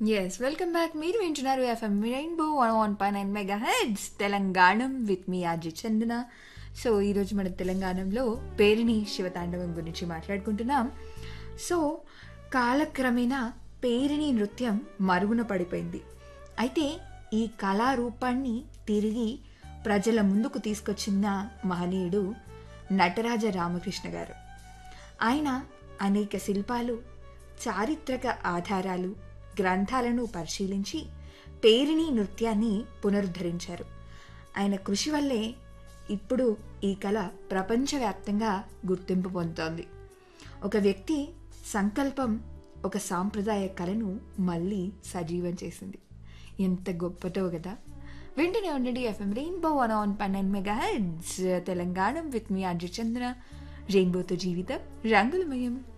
yes welcome back మీరు వింటున్నారు FM rainbow one one పై nine mega heads Telanganam with me RJ Chandana so ఈరోజు మన తెలంగాణలో పేరిణి శివతాండవం గురించి మాట్లాడుకుంటున్నాం సో కాలక్రమేణా పేరిణి నృత్యం మరుగున పడిపోయింది అయితే ఈ కళారూపాన్ని తిరిగి ప్రజల ముందుకు తీసుకొచ్చిన మహనీయుడు నటరాజ రామకృష్ణ గారు ఆయన అనేక శిల్పాలు చారిత్రక ఆధారాలు గ్రంథాలను పరిశీలించి పేరిణి నృత్యాన్ని పునరుద్ధరించారు ఆయన కృషి వల్లే ఇప్పుడు ఈ కళ ప్రపంచవ్యాప్తంగా గుర్తింపు పొందుతోంది ఒక వ్యక్తి సంకల్పం ఒక సాంప్రదాయ కళను మళ్ళీ సజీవం చేసింది ఎంత గొప్పతో కదా వెంటనే ఉండండి ఎఫ్ఎం రెయిన్బో వన్ ఆన్ పన్నెండు mega heads Telangana with me RJ Chandra రెయిన్బోతో జీవితం రంగులమయం